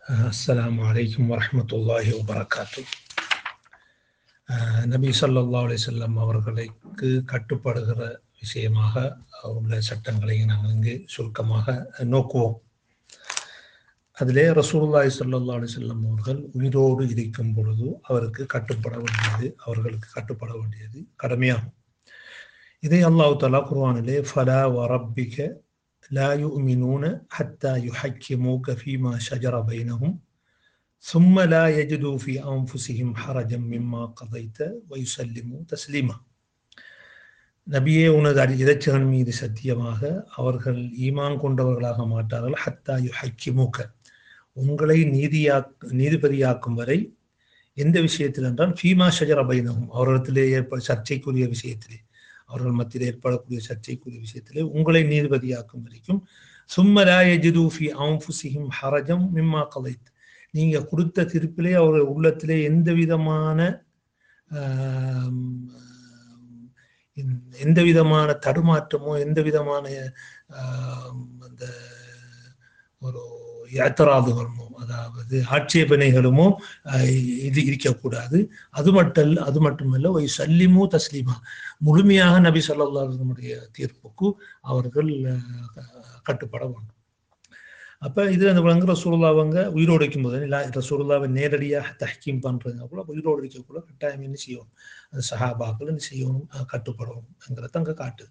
அஸ்ஸலாமு அலைக்கும் வரஹ்மத்துல்லாஹி வபரகாத்து நபி ஸல்லல்லாஹு அலைஹி வஸல்லம் அவர்களுக்கு கட்டுப்படுகிற விஷயமாக உள்ள சட்டங்களை நாங்கள் இங்கு சுருக்கமாக நோக்குவோம் அதிலே ரசூலுல்லாஹி ஸல்லல்லாஹு அலைஹி வஸல்லம் அவர்கள் உயிரோடு இருக்கும் பொழுது அவருக்கு கட்டுப்பட வேண்டியது அவர்களுக்கு கட்டுப்பட வேண்டியது கடமையாகும் இதை அல்லாஹ் தஆலா குர்ஆனிலே ஃபலா வரப்பிக لا يؤمنون حتى يحكموك فيما شجر بينهم ثم لا يجدوا في أنفسهم حرجا مما قضيت ويسلموا تسليما நபியே உனது அடி இறைச்சகன் மீது சத்தியமாக அவர்கள் ஈமான் கொண்டவர்களாக மாட்டார்கள் ஹத்தா யு ஹக்கிமுக உங்களை நீதியா நீதிபதியாக்கும் வரை எந்த விஷயத்தில் என்றால் ஃபீமா ஷஜர பைனகும் அவர்களிடத்திலே ஏற்ப சர்ச்சைக்குரிய விஷயத்திலே அவர்கள் மத்தியில் ஏற்படக்கூடிய சர்ச்சைக்குரிய விஷயத்திலே உங்களை நீதிபதியாக்கும் வரைக்கும் சும்மராயஜிதூஃபி அவுஃபுசிஹிம் ஹரஜம் மிம்மா கலைத் நீங்க கொடுத்த தீர்ப்பிலே அவர்கள் உள்ளத்திலே எந்த விதமான எந்த விதமான தடுமாற்றமோ எந்த விதமான அந்த ஒரு யாத்திராதுகளுமோ அதாவது ஆட்சேபனைகளுமோ இது இருக்கக்கூடாது அது மட்டும் அது மட்டுமல்ல ஒரு சல்லிமோ தஸ்லீமா முழுமையாக நபி சொல்லாருடைய தீர்ப்புக்கு அவர்கள் கட்டுப்பட வேண்டும் அப்ப இது அந்த விளங்குற ரசூல்லாவங்க உயிரோடு வைக்கும் போது இல்லை ரசூல்லாவை நேரடியாக தஹ்கீம் பண்றதுங்க கூட உயிரோடு இருக்கக்குள்ள கட்டாயம் என்ன செய்யணும் அந்த சஹாபாக்கள் என்ன செய்யணும் கட்டுப்படணும்ங்கிறத அங்க காட்டுது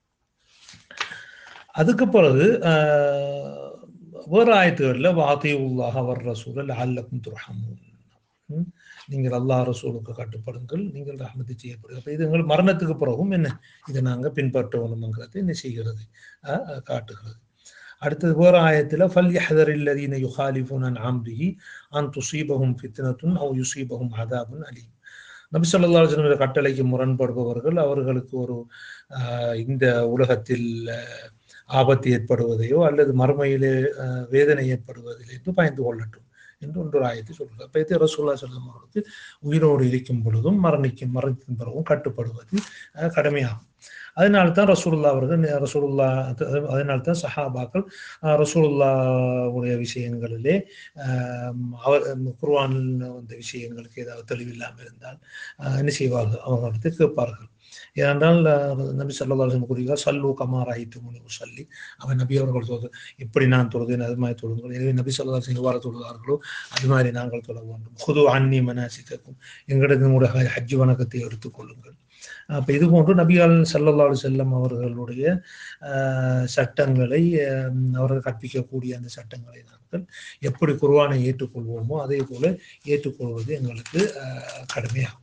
அதுக்கு பிறகு வேறு ஆயத்துகளில் வாத்தி உள்ளாக வர் ரசூல் அல்லக்கும் துரஹமூன் நீங்கள் அல்லா ரசூலுக்கு கட்டுப்படுங்கள் நீங்கள் ரஹமத்து செய்யப்படுங்க அப்போ இது எங்கள் மரணத்துக்கு பிறகும் என்ன இதை நாங்கள் பின்பற்றணுங்கிறது என்ன செய்கிறது காட்டுகிறது அடுத்தது வேறு ஆயத்தில் ஃபல் யஹதர் இல்லதீன யுஹாலிஃபுன் அன் ஆம்ரிஹி அன் துசீபஹும் ஃபித்னத்துன் அவ் யுசீபஹும் அதாபுன் அலீம் நபி சொல்லா அலுவலமுடைய கட்டளைக்கு முரண்படுபவர்கள் அவர்களுக்கு ஒரு இந்த உலகத்தில் ஆபத்து ஏற்படுவதையோ அல்லது மறுமையிலே வேதனை ஏற்படுவதிலிருந்து பயந்து கொள்ளட்டும் என்று ஒன்று ஆயத்தை சொல்கிறார் அப்போ இது ரசூல்லா சொல்லும் அவர்களுக்கு உயிரோடு இருக்கும் பொழுதும் மரணிக்கும் மரணிக்கும் பிறகும் கட்டுப்படுவது கடமையாகும் அதனால தான் ரசூல்லா அவர்கள் ரசூல்லா அதனால தான் சஹாபாக்கள் ரசூல்லாவுடைய விஷயங்களிலே அவர் குர்வான் வந்த விஷயங்களுக்கு ஏதாவது தெளிவில்லாமல் இருந்தால் என்ன செய்வார்கள் அவர்களிடத்தை கேட்பார்கள் ஏனென்றால் நபி சல்லா கூறுகிறார் சல்லு கமார் ஆயித்து முனி சொல்லி அவன் நபி அவர்கள் தொழுது எப்படி நான் தொழுதேன் அது மாதிரி தொழுங்கள் எனவே நபி சொல்லா எவ்வாறு தொழுதார்களோ அது மாதிரி நாங்கள் தொழ வேண்டும் புது அன்னி மனாசிக்கும் எங்களிடம் கூட ஹஜ் வணக்கத்தை எடுத்துக்கொள்ளுங்கள் அப்ப இது போன்று நபிகள் சல்லல்லா செல்லம் அவர்களுடைய சட்டங்களை அவர்கள் கற்பிக்கக்கூடிய அந்த சட்டங்களை நாங்கள் எப்படி குருவானை ஏற்றுக்கொள்வோமோ அதே போல ஏற்றுக்கொள்வது எங்களுக்கு கடமையாகும்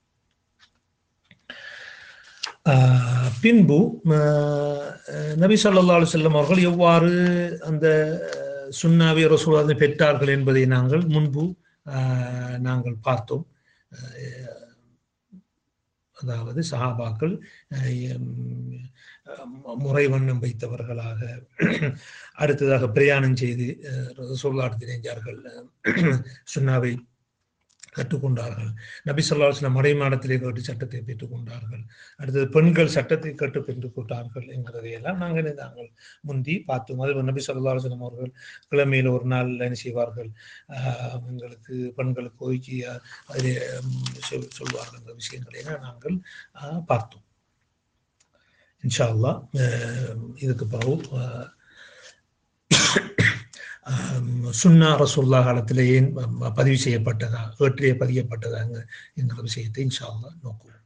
பின்பு நபி சொல்லா செல்லம் அவர்கள் எவ்வாறு அந்த சுண்ணாவி ரசூலாவை பெற்றார்கள் என்பதை நாங்கள் முன்பு நாங்கள் பார்த்தோம் அதாவது சஹாபாக்கள் முறை வண்ணம் வைத்தவர்களாக அடுத்ததாக பிரயாணம் செய்து சொல்லாடு நெஞ்சார்கள் சுண்ணாவை கற்றுக்கொண்டார்கள் நபி சொல்லாஸ்லாம் மறைமாடத்திலே கேட்டு சட்டத்தை பெற்றுக்கொண்டார்கள் அடுத்தது பெண்கள் சட்டத்தை கற்று பெற்றுக் கொண்டார்கள் என்கிறதையெல்லாம் நாங்கள் நாங்கள் முந்தி பார்த்தோம் அது நபி சொல்லாஸ்லம் அவர்கள் கிழமையில் ஒரு நாள் என்ன செய்வார்கள் எங்களுக்கு பெண்களுக்கு ஒதுக்கி அதில் சொல்வார்கள் என்ற விஷயங்களை நாங்கள் பார்த்தோம் இன்ஷா அல்லா இதுக்கு பிறகு சுன்னா ரசூல்லா காலத்தில் ஏன் பதிவு செய்யப்பட்டதா ஏற்றிய பதியப்பட்டதாங்க என்கிற விஷயத்தை இன்ஷா அல்லா நோக்குவோம்